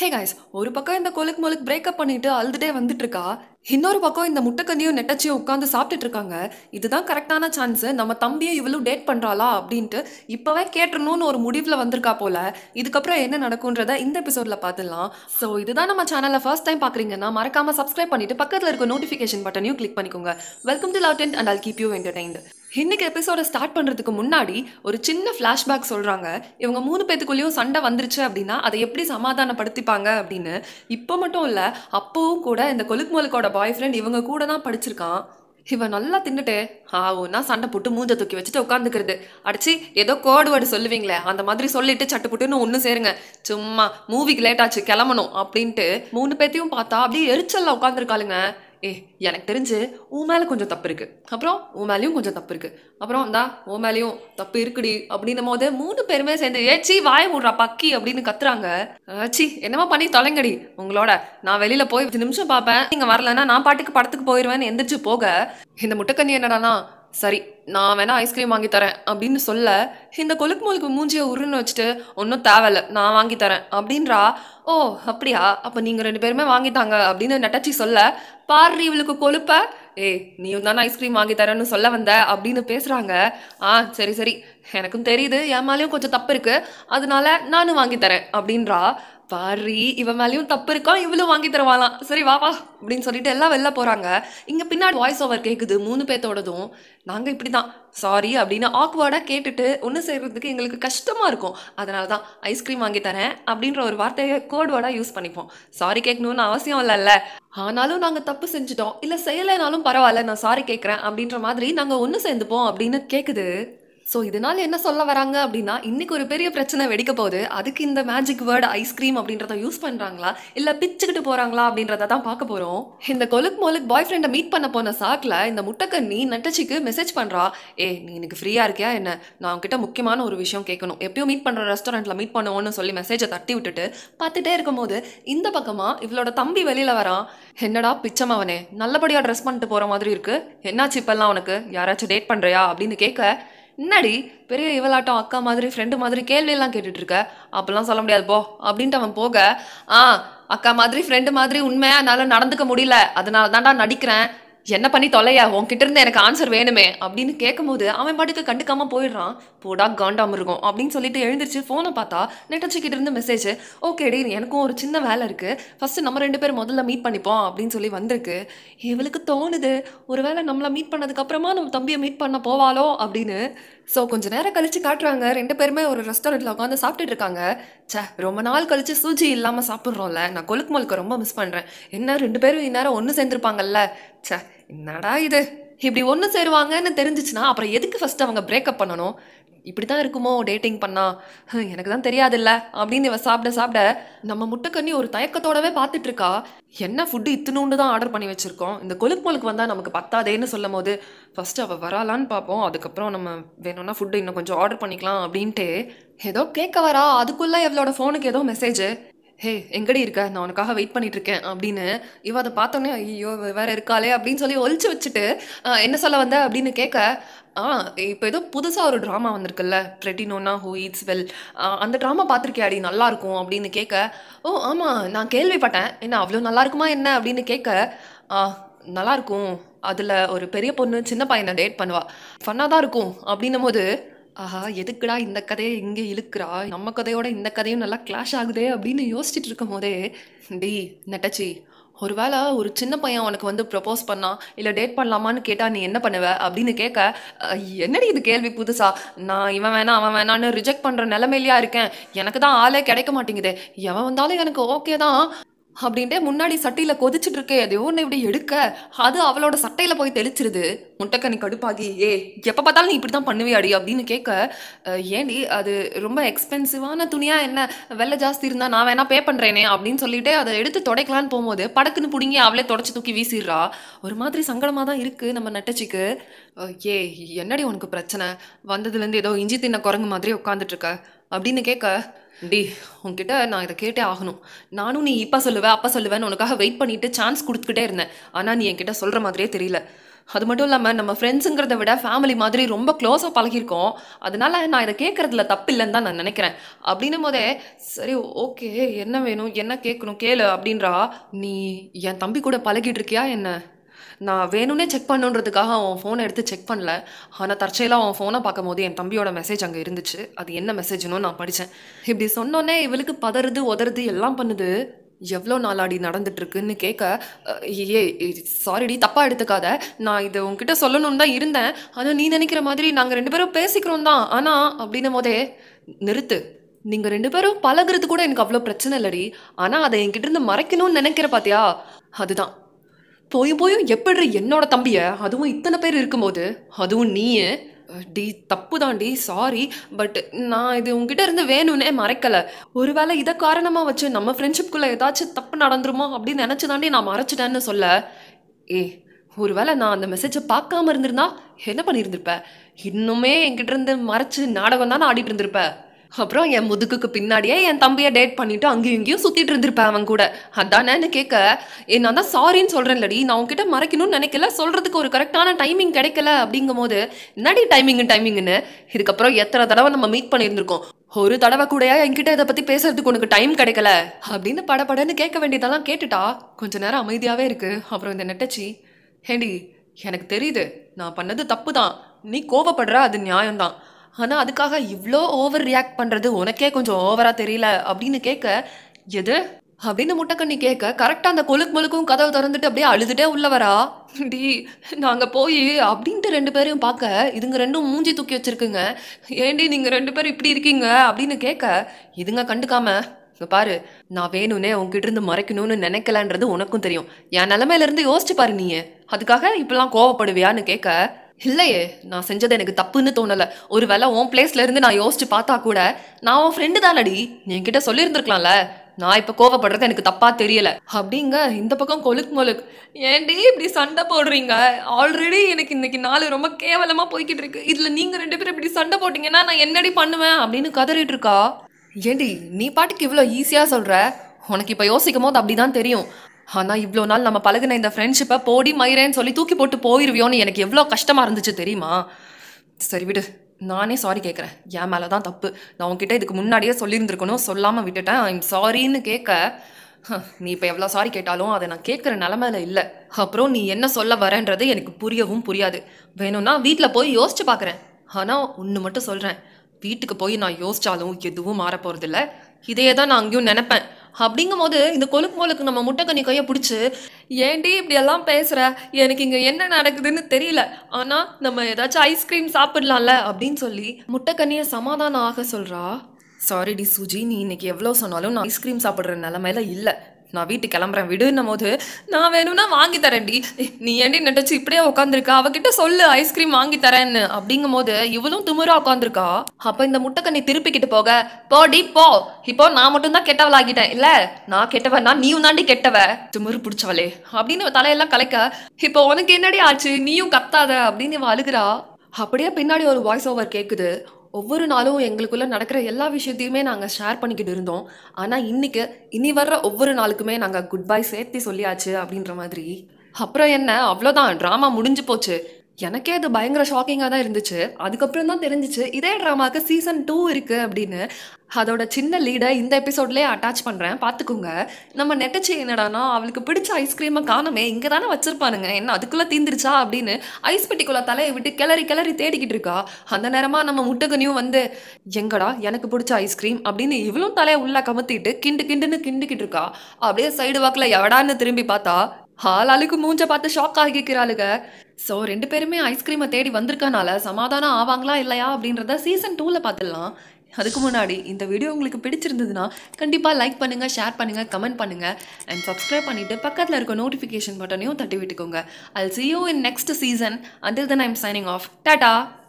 Hey guys ஒரு பக்கம் இந்த கொலுக்கு மொலுக்கு பிரேக்கப் பண்ணிட்டு அழுதுட்டே வந்துட்டு இருக்கா இன்னொரு பக்கம் இந்த முட்டைக்கண்ணியும் நெட்டச்சியும் உட்காந்து சாப்பிட்டுட்டு இருக்காங்க இதுதான் கரெக்டான சான்ஸ் நம்ம தம்பியை இவளும் டேட் பண்றாளா அப்படின்ட்டு இப்பவே கேட்டுறணும்னு ஒரு முடிவுல வந்திருக்கா போல இதுக்கப்புறம் என்ன நடக்கும்ன்றத இந்த எபிசோட்ல பார்த்துடலாம் ஸோ இதுதான் நம்ம சேனலை ஃபர்ஸ்ட் டைம் பார்க்குறீங்கன்னா மறக்காம சப்ஸ்கிரைப் பண்ணிட்டு பக்கத்தில் இருக்க நோட்டிஃபிகேஷன் பட்டனையும் கிளிக் பண்ணிக்கோங்க welcome to love tent and all keep you entertained இன்னைக்கு எபிசோட ஸ்டார்ட் பண்றதுக்கு முன்னாடி ஒரு சின்ன ஃப்ளாஷ்பேக் சொல்றாங்க இவங்க மூணு பேத்துக்குள்ளேயும் சண்டை வந்துருச்சு அப்படின்னா அதை எப்படி சமாதானப்படுத்திப்பாங்க அப்படின்னு இப்போ மட்டும் இல்ல அப்பவும் கூட இந்த கொலுக் மொலுக்கோட பாய் ஃப்ரெண்ட் இவங்க கூட தான் படிச்சிருக்கான் இவன் நல்லா தின்னுட்டு ஆவுன்னா சண்டை போட்டு மூஞ்ச தூக்கி வச்சுட்டு உட்காந்துக்கிறது அடிச்சு ஏதோ கோடு வேர்டு சொல்லுவீங்களே அந்த மாதிரி சொல்லிட்டு சட்டு புட்டுன்னு ஒன்று சேருங்க சும்மா மூவிக்கு லேட் ஆச்சு கிளம்பணும் அப்படின்ட்டு மூணு பேத்தையும் பார்த்தா அப்படியே எரிச்சல்ல உட்காந்துருக்காளுங்க ஏ எனக்கு தெரிஞ்சு உன் மேலே கொஞ்சம் தப்பு இருக்கு அப்புறம் உன் மேலேயும் கொஞ்சம் தப்பு இருக்கு அப்புறம் இந்தா உன் மேலேயும் தப்பு இருக்குடி அப்படின்னும் போது மூணு பேருமே சேர்ந்து ஏச்சி வாய விடுறா பக்கி அப்படின்னு கத்துறாங்க ஆச்சி என்னமா பண்ணி தொலைங்கடி உங்களோட நான் வெளியில போய் பத்து நிமிஷம் பார்ப்பேன் நீங்க வரலன்னா நான் பாட்டுக்கு படத்துக்கு போயிடுவேன்னு எந்திரிச்சு போக இந்த முட்டைக்கண்ணி என்னடானா சரி நான் வேணா ஐஸ்கிரீம் வாங்கி தரேன் அப்படின்னு சொல்ல இந்த கொழுக்கு மொழுக்கு மூஞ்சியை உருன்னு வச்சுட்டு ஒன்றும் தேவையில்ல நான் வாங்கி தரேன் அப்படின்றா ஓ அப்படியா அப்போ நீங்கள் ரெண்டு பேருமே வாங்கித்தாங்க அப்படின்னு நெட்டச்சி சொல்ல பாரு இவளுக்கு கொழுப்ப ஏய் நீயும் தானே ஐஸ்கிரீம் வாங்கி தரேன்னு சொல்ல வந்த அப்படின்னு பேசுகிறாங்க ஆ சரி சரி எனக்கும் தெரியுது என் மேலேயும் கொஞ்சம் தப்பு இருக்கு அதனால நானும் வாங்கி தரேன் அப்படின்றா பாரி இவன் மேலேயும் தப்பு இருக்கா இவளும் வாங்கி தருவாளாம் சரி வா வா அப்படின்னு சொல்லிட்டு எல்லாம் வெளில போறாங்க இங்க பின்னாடி வாய்ஸ் ஓவர் கேக்குது மூணு பேத்தோடதும் நாங்க இப்படிதான் சாரி அப்படின்னு ஆக்வர்டாக கேட்டுட்டு ஒன்று செய்யறதுக்கு எங்களுக்கு கஷ்டமா இருக்கும் அதனால தான் ஐஸ்கிரீம் வாங்கி தரேன் அப்படின்ற ஒரு வார்த்தையை கோட் வேர்டாக யூஸ் பண்ணிப்போம் சாரி கேட்கணும்னு அவசியம் இல்லைல்ல ஆனாலும் நாங்கள் தப்பு செஞ்சுட்டோம் இல்லை செய்யலைனாலும் பரவாயில்ல நான் சாரி கேட்குறேன் அப்படின்ற மாதிரி நாங்கள் ஒன்று சேர்ந்துப்போம் அப்படின்னு கேட்குது ஸோ இதனால என்ன சொல்ல வராங்க அப்படின்னா இன்னைக்கு ஒரு பெரிய பிரச்சனை வெடிக்க போகுது அதுக்கு இந்த மேஜிக் வேர்டு ஐஸ்கிரீம் அப்படின்றத யூஸ் பண்றாங்களா இல்ல பிச்சுக்கிட்டு போறாங்களா அப்படின்றத தான் பார்க்க போறோம் இந்த கொலுக் மொலுக் பாய் ஃப்ரெண்டை மீட் பண்ண போன சாக்ல இந்த முட்டைக்கண்ணி நட்டச்சிக்கு மெசேஜ் பண்றா ஏ நீ எனக்கு ஃப்ரீயா இருக்கியா என்ன நான் உன்கிட்ட முக்கியமான ஒரு விஷயம் கேட்கணும் எப்பயும் மீட் பண்ற ரெஸ்டாரண்ட்ல மீட் பண்ணுவோம்னு சொல்லி மெசேஜை தட்டி விட்டுட்டு பார்த்துட்டே இருக்கும்போது இந்த பக்கமா இவளோட தம்பி வெளியில வரான் என்னடா பிச்சமாவனே நல்லபடியா ட்ரெஸ் பண்ணிட்டு போற மாதிரி இருக்கு என்னாச்சு இப்பெல்லாம் உனக்கு யாராச்சும் டேட் பண்றியா அப்படின்னு கேட்க என்னடி பெரிய இவளாட்டம் அக்கா மாதிரி ஃப்ரெண்டு மாதிரி கேள்வியெல்லாம் கேட்டுட்டு இருக்க அப்பெல்லாம் சொல்ல முடியாது போ அப்படின்ட்டு அவன் போக ஆ அக்கா மாதிரி ஃப்ரெண்டு மாதிரி உண்மையா என்னால் நடந்துக்க முடியல அதனால தான்டா நடிக்கிறேன் என்ன பண்ணி தொலைய உன்கிட்ட இருந்து எனக்கு ஆன்சர் வேணுமே அப்படின்னு கேட்கும்போது அவன் பாட்டுக்கு கண்டுக்காம போயிடுறான் போடா காண்டாம இருக்கும் அப்படின்னு சொல்லிட்டு எழுந்திரிச்சு ஃபோனை பார்த்தா நெட்டச்சி கிட்ட இருந்து மெசேஜ் ஓகேடி எனக்கும் ஒரு சின்ன வேலை இருக்கு ஃபர்ஸ்ட் நம்ம ரெண்டு பேரும் முதல்ல மீட் பண்ணிப்போம் அப்படின்னு சொல்லி வந்திருக்கு இவளுக்கு தோணுது ஒருவேளை நம்மளை மீட் பண்ணதுக்கு அப்புறமா நம்ம தம்பியை மீட் பண்ண போவாளோ அப்படின்னு ஸோ கொஞ்ச நேரம் கழிச்சு காட்டுறாங்க ரெண்டு பேருமே ஒரு ரெஸ்டாரண்ட்ல உட்காந்து சாப்பிட்டுட்டு இருக்காங்க ச்சே ரொம்ப நாள் கழிச்சு சூஜி இல்லாமல் சாப்பிட்றோம்ல நான் கொழுக்கு மொழுக்க ரொம்ப மிஸ் பண்ணுறேன் என்ன ரெண்டு பேரும் இந்நேரம் ஒன்று சேர்ந்துருப்பாங்கல்ல ச்சே என்னடா இது இப்படி ஒன்று சேருவாங்கன்னு தெரிஞ்சிச்சுன்னா அப்புறம் எதுக்கு ஃபர்ஸ்ட் அவங்க பிரேக்கப் பண்ணணும் இப்படி தான் இருக்குமோ டேட்டிங் பண்ணா ஹம், எனக்கு தான் தெரியாதுல்ல அப்படின்னு இவ சாப்பிட சாப்பிட நம்ம முட்டைக்கண்ணி ஒரு தயக்கத்தோடவே பார்த்துட்டு இருக்கா என்ன ஃபுட்டு இத்தினூண்டு தான் ஆர்டர் பண்ணி வச்சிருக்கோம் இந்த கொழுக்கு மொழுக்கு வந்தால் நமக்கு பத்தாதேன்னு சொல்லும் போது ஃபர்ஸ்ட் அவள் வராளான்னு பார்ப்போம் அதுக்கப்புறம் நம்ம வேணும்னா ஃபுட்டு இன்னும் கொஞ்சம் ஆர்டர் பண்ணிக்கலாம் அப்படின்ட்டு ஏதோ கேட்க வரா அதுக்குள்ளே இவளோட ஃபோனுக்கு ஏதோ மெசேஜ் ஹே எங்கடி இருக்க நான் உனக்காக வெயிட் பண்ணிட்டு இருக்கேன் அப்படின்னு இவ அதை பார்த்தோன்னே ஐயோ இவ வேற இருக்காளே அப்படின்னு சொல்லி ஒழிச்சு வச்சுட்டு "ஆ, என்ன சொல்ல வந்த அப்படின்னு கேட்க ஆ இப்போ ஏதோ புதுசாக ஒரு ட்ராமா வந்திருக்குல்ல ப்ரெட்டினோனா ஹூ ஈட்ஸ் வெல் அந்த ட்ராமா பார்த்துருக்கியாடி நல்லா இருக்கும் அப்படின்னு கேட்க ஓ ஆமாம் நான் கேள்விப்பட்டேன் என்ன அவ்வளோ நல்லா இருக்குமா என்ன அப்படின்னு கேட்க ஆ நல்லா இருக்கும் அதில் ஒரு பெரிய பொண்ணு சின்ன பையனை டேட் பண்ணுவா ஃபன்னாக தான் இருக்கும் அப்படின்னும் போது ஆஹா எதுக்குடா இந்த கதையை இங்கே இழுக்கிறா நம்ம கதையோட இந்த கதையும் நல்லா கிளாஷ் ஆகுதே அப்படின்னு யோசிச்சுட்டு இருக்கும் போதே டி நெட்டச்சி ஒருவேளை ஒரு சின்ன பையன் உனக்கு வந்து ப்ரப்போஸ் பண்ணா இல்லை டேட் பண்ணலாமான்னு கேட்டா நீ என்ன பண்ணுவ அப்படின்னு கேட்க "அஹ், என்னடி இது கேள்வி புதுசா நான் இவன் வேணாம் அவன் வேணான்னு ரிஜெக்ட் பண்ற நிலைமையிலயா இருக்கேன் எனக்கு தான் ஆளே கிடைக்க மாட்டேங்குது எவன் வந்தாலும் எனக்கு ஓகே தான் அப்படின்ட்டு முன்னாடி சட்டையில கொதிச்சுட்டு இருக்கே எதையோ ஒன்று இப்படி எடுக்க அது அவளோட சட்டையில போய் தெளிச்சிருது முட்டைக்கனி கடுப்பாகி ஏ எப்போ பார்த்தாலும் நீ இப்படி தான் பண்ணுவியாடி அப்படின்னு கேட்க "அஹ், ஏண்டி அது ரொம்ப எக்ஸ்பென்சிவான துணியா என்ன வெலை ஜாஸ்தி இருந்தா நான் வேணா பே பண்றேனே அப்படின்னு சொல்லிட்டு அதை எடுத்து துடைக்கலான்னு போகும்போது படக்குன்னு பிடுங்கி அவளே தொடச்சி தூக்கி வீசிடுறா ஒரு மாதிரி சங்கடமா தான் இருக்கு நம்ம நெட்டச்சிக்கு "அஹ், ஏ என்னடி உனக்கு பிரச்சனை வந்ததுலேருந்து ஏதோ இஞ்சி தின்ன குரங்கு மாதிரி உட்காந்துட்டு இருக்க அப்படின்னு கேட்க டி உன்கிட்ட நான் இதை கேட்டே ஆகணும் நானும் நீ இப்போ சொல்லுவ அப்போ சொல்லுவேன்னு உனக்காக வெயிட் பண்ணிட்டு சான்ஸ் கொடுத்துக்கிட்டே இருந்தேன் ஆனால் நீ என்கிட்ட சொல்கிற மாதிரியே தெரியல அது மட்டும் இல்லாமல் நம்ம ஃப்ரெண்ட்ஸுங்கிறத விட ஃபேமிலி மாதிரி ரொம்ப க்ளோஸாக பழகியிருக்கோம் அதனால நான் இதை கேட்குறதுல தப்பு இல்லைன்னு தான் நான் நினைக்கிறேன் அப்படின்னும் போதே சரி ஓகே என்ன வேணும் என்ன கேட்கணும் கேளு அப்படின்றா நீ என் தம்பி கூட பழகிட்டு இருக்கியா என்ன நான் வேணும்னே செக் பண்ணுன்றதுக்காக அவன் ஃபோனை எடுத்து செக் பண்ணல ஆனால் தற்செயலாக அவன் ஃபோனை பார்க்கும் போது என் தம்பியோட மெசேஜ் அங்கே இருந்துச்சு அது என்ன மெசேஜ்னு நான் படித்தேன் இப்படி சொன்னோன்னே இவளுக்கு பதறுது உதறுது எல்லாம் பண்ணுது எவ்வளோ நாளாடி நடந்துட்டு இருக்குன்னு கேட்க அஹ், ஏ சாரிடி தப்பாக எடுத்துக்காத நான் இதை உன்கிட்ட சொல்லணும்னு தான் இருந்தேன் ஆனால் நீ நினைக்கிற மாதிரி நாங்கள் ரெண்டு பேரும் பேசிக்கிறோம் தான் ஆனால் அப்படின்னும் போதே நிறுத்து நீங்கள் ரெண்டு பேரும் பழகுறது கூட எனக்கு அவ்வளோ பிரச்சனை இல்லடி ஆனால் அதை என்கிட்ட இருந்து மறைக்கணும்னு நினைக்கிற பாத்தியா அதுதான் போயும் போயும் எப்படி என்னோட தம்பிய அதுவும் இத்தனை பேர் இருக்கும்போது அதுவும் நீயே அஹ், டி தப்பு தான்டி சாரி பட் நான் இது உங்ககிட்ட இருந்து வேணும்னே மறைக்கல ஒருவேளை இதை காரணமாக வச்சு நம்ம ஃப்ரெண்ட்ஷிப்குள்ளே ஏதாச்சும் தப்பு நடந்துருமோ அப்படின்னு நினச்சி தாண்டி நான் மறைச்சிட்டேன்னு சொல்ல ஏ ஒருவேளை நான் அந்த மெசேஜை பார்க்காம இருந்திருந்தா என்ன பண்ணியிருந்திருப்ப இன்னுமே என்கிட்ட இருந்து மறைச்சு நாடகம் தான் ஆடிட்டு இருந்திருப்ப அப்புறம் என் முதுகுக்கு பின்னாடியே என் தம்பியை டேட் பண்ணிட்டு அங்கேயும் இங்கேயும் சுத்திட்டு இருந்திருப்பேன் அவன் கூட அதானேன்னு கேட்க ஏ நான் தான் சாரின்னு சொல்றேன்லடி நான் உன்கிட்ட மறைக்கணும்னு நினைக்கல சொல்றதுக்கு ஒரு கரெக்டான டைமிங் கிடைக்கல அப்படிங்கும் போது என்னடி டைமிங் டைமிங்னு இதுக்கப்புறம் எத்தனை தடவை நம்ம மீட் பண்ணியிருந்திருக்கோம் ஒரு தடவை கூடயா என்கிட்ட இதை பத்தி பேசுறதுக்கு உனக்கு டைம் கிடைக்கல அப்படின்னு படபடன்னு கேட்க வேண்டியதெல்லாம் கேட்டுட்டா கொஞ்ச நேரம் அமைதியாவே இருக்கு அப்புறம் இந்த நெட்டச்சி ஹேண்டி எனக்கு தெரியுது நான் பண்ணது தப்பு தான் நீ கோவப்படுற அது நியாயம்தான் ஆனால் அதுக்காக இவ்வளோ ஓவர் ரியாக்ட் பண்ணுறது உனக்கே கொஞ்சம் ஓவராக தெரியல அப்படின்னு கேட்க எது அப்படின்னு முட்டைக்கண்ணி கேட்க கரெக்டாக அந்த கொழுக்கு மொழுக்கும் கதவு திறந்துட்டு அப்படியே அழுதுட்டே உள்ள வரா டி நாங்கள் போய் அப்படின்ட்டு ரெண்டு பேரையும் பார்க்க இதுங்க ரெண்டும் மூஞ்சி தூக்கி வச்சிருக்குங்க ஏண்டி நீங்கள் ரெண்டு பேரும் இப்படி இருக்கீங்க அப்படின்னு கேட்க இதுங்க கண்டுக்காம இங்க பாரு நான் வேணும்னே உன்கிட்ட இருந்து மறைக்கணும்னு நினைக்கலன்றது உனக்கும் தெரியும் என் நிலமையில இருந்து யோசிச்சு பாரு நீ அதுக்காக இப்பெல்லாம் கோவப்படுவியான்னு கேட்க இல்லையே நான் செஞ்சது எனக்கு தப்புன்னு தோணல ஒருவேளை உன் பிளேஸ்ல இருந்து நான் யோசிச்சு பார்த்தா கூட நான் உன் ஃப்ரெண்டு தானடி நீ என்கிட்ட சொல்லியிருந்திருக்கலாம்ல நான் இப்ப கோவப்படுறது எனக்கு தப்பா தெரியல அப்படிங்க இந்த பக்கம் கொழுக் மொழுக் ஏன்டி இப்படி சண்டை போடுறீங்க ஆல்ரெடி எனக்கு இன்னைக்கு நாள் ரொம்ப கேவலமா போய்கிட்டு இருக்கு இதுல நீங்க ரெண்டு பேரும் இப்படி சண்டை போட்டீங்கன்னா நான் என்னடி பண்ணுவேன் அப்படின்னு கதறிட்டு இருக்கா ஏண்டி நீ பாட்டுக்கு இவ்வளோ ஈஸியாக சொல்கிற உனக்கு இப்போ யோசிக்கும் போது அப்படி தான் தெரியும் ஆனால் இவ்வளோ நாள் நம்ம பழகுன இந்த ஃப்ரெண்ட்ஷிப்பை போடி மயிரேன்னு சொல்லி தூக்கி போட்டு போயிருவியோன்னு எனக்கு எவ்வளோ கஷ்டமாக இருந்துச்சு தெரியுமா சரி விடு நானே சாரி கேட்குறேன் என் மேலே தான் தப்பு நான் உன்கிட்ட இதுக்கு முன்னாடியே சொல்லியிருந்திருக்கணும் சொல்லாமல் விட்டுட்டேன் ஐம் சாரின்னு கேட்க ஹ, நீ இப்போ எவ்வளோ சாரி கேட்டாலும் அதை நான் கேட்குற நிலமையில இல்லை அப்புறம் நீ என்ன சொல்ல வரேன்றது எனக்கு புரியவும் புரியாது வேணும்னா வீட்டில் போய் யோசிச்சு பார்க்குறேன் ஆனால் ஒன்று மட்டும் சொல்கிறேன் வீட்டுக்கு போய் நான் யோசிச்சாலும் எதுவும் மாற போகிறதில்ல இதையே தான் நான் அங்கேயும் நினைப்பேன் அப்படிங்கும்போது இந்த கொழுக்கு மொழுக்கு நம்ம முட்டைக்கண்ணி கையை பிடிச்சி ஏன்டி இப்படி எல்லாம் பேசுற எனக்கு இங்கே என்ன நடக்குதுன்னு தெரியல ஆனால் நம்ம ஏதாச்சும் ஐஸ்கிரீம் சாப்பிடலாம்ல அப்படின்னு சொல்லி முட்டைக்கண்ணியை சமாதானம் ஆக சொல்கிறா சாரி டி சுஜி நீ இன்னைக்கு எவ்வளோ சொன்னாலும் நான் ஐஸ்கிரீம் சாப்பிட்ற நிலமையில இல்லை நான் வீட்டுக்கு கிளம்புறேன் விடுன்னும் போது நான் வேணும்னா வாங்கி தரேன்டி நீ ஏண்டி நட்டச்சு இப்படியே உட்காந்துருக்கா அவகிட்ட சொல்லு ஐஸ்கிரீம் வாங்கி தரேன்னு அப்படிங்கும் போது இவளும் திமிரா உட்காந்துருக்கா அப்ப இந்த முட்டைக்கண்ணி திருப்பிக்கிட்டு போக போடி போ இப்போ நான் மட்டும் தான் கெட்டவளாகிட்டேன் இல்ல நான் கெட்டவனா நீயும் தாண்டி கெட்டவ திமிரு பிடிச்சவளே அப்படின்னு தலையெல்லாம் கலைக்க இப்போ உனக்கு என்னடி ஆச்சு நீயும் கத்தாத அப்படின்னு இவ அழுகுறா அப்படியே பின்னாடி ஒரு வாய்ஸ் ஓவர் கேட்குது ஒவ்வொரு நாளும் எங்களுக்குள்ள நடக்கிற எல்லா விஷயத்தையுமே நாங்கள் ஷேர் பண்ணிக்கிட்டு இருந்தோம் ஆனால் இன்னைக்கு இனி வர்ற ஒவ்வொரு நாளுக்குமே நாங்கள் குட் பை சேர்த்து சொல்லியாச்சு அப்படின்ற மாதிரி அப்புறம் என்ன அவ்வளோதான் ட்ராமா முடிஞ்சு போச்சு எனக்கே அது பயங்கர ஷாக்கிங்காக தான் இருந்துச்சு அதுக்கப்புறம் தான் தெரிஞ்சிச்சு இதே ட்ராமாவுக்கு சீசன் டூ இருக்கு அப்படின்னு அதோட சின்ன லீடை இந்த எபிசோட்லேயே அட்டாச் பண்ணுறேன் பார்த்துக்கோங்க நம்ம நெட்டச்சி என்னடானா அவளுக்கு பிடிச்ச ஐஸ்கிரீமை காணுமே இங்கே தானே வச்சிருப்பானுங்க என்ன அதுக்குள்ளே தீந்துருச்சா அப்படின்னு ஐஸ் பெட்டிக்குள்ள தலையை விட்டு கிளறி கிளறி தேடிக்கிட்டு இருக்கா அந்த நேரமாக நம்ம முட்டைகனியும் வந்து எங்கடா எனக்கு பிடிச்ச ஐஸ்கிரீம் அப்படின்னு இவளும் தலையை உள்ள கமத்திட்டு கிண்டு கிண்டுன்னு கிண்டுக்கிட்டு இருக்கா அப்படியே சைடு வாக்கில் எவடான்னு திரும்பி பார்த்தா ஆளாளுக்கு மூஞ்ச பார்த்து ஷாக் ஆகிக்கிறாளுங்க ஸோ ரெண்டு பேருமே ஐஸ்கிரீமை தேடி வந்திருக்கனால சமாதானம் ஆவாங்களா இல்லையா அப்படின்றத சீசன் டூவில் பார்த்துடலாம் அதுக்கு முன்னாடி இந்த வீடியோ உங்களுக்கு பிடிச்சிருந்ததுன்னா கண்டிப்பாக லைக் பண்ணுங்கள் ஷேர் பண்ணுங்கள் கமெண்ட் பண்ணுங்கள் அண்ட் சப்ஸ்கிரைப் பண்ணிவிட்டு பக்கத்தில் இருக்க நோட்டிஃபிகேஷன் பட்டனையும் தட்டி விட்டுக்கோங்க I'll see you in next season. Until then, I'm signing off. Ta-ta!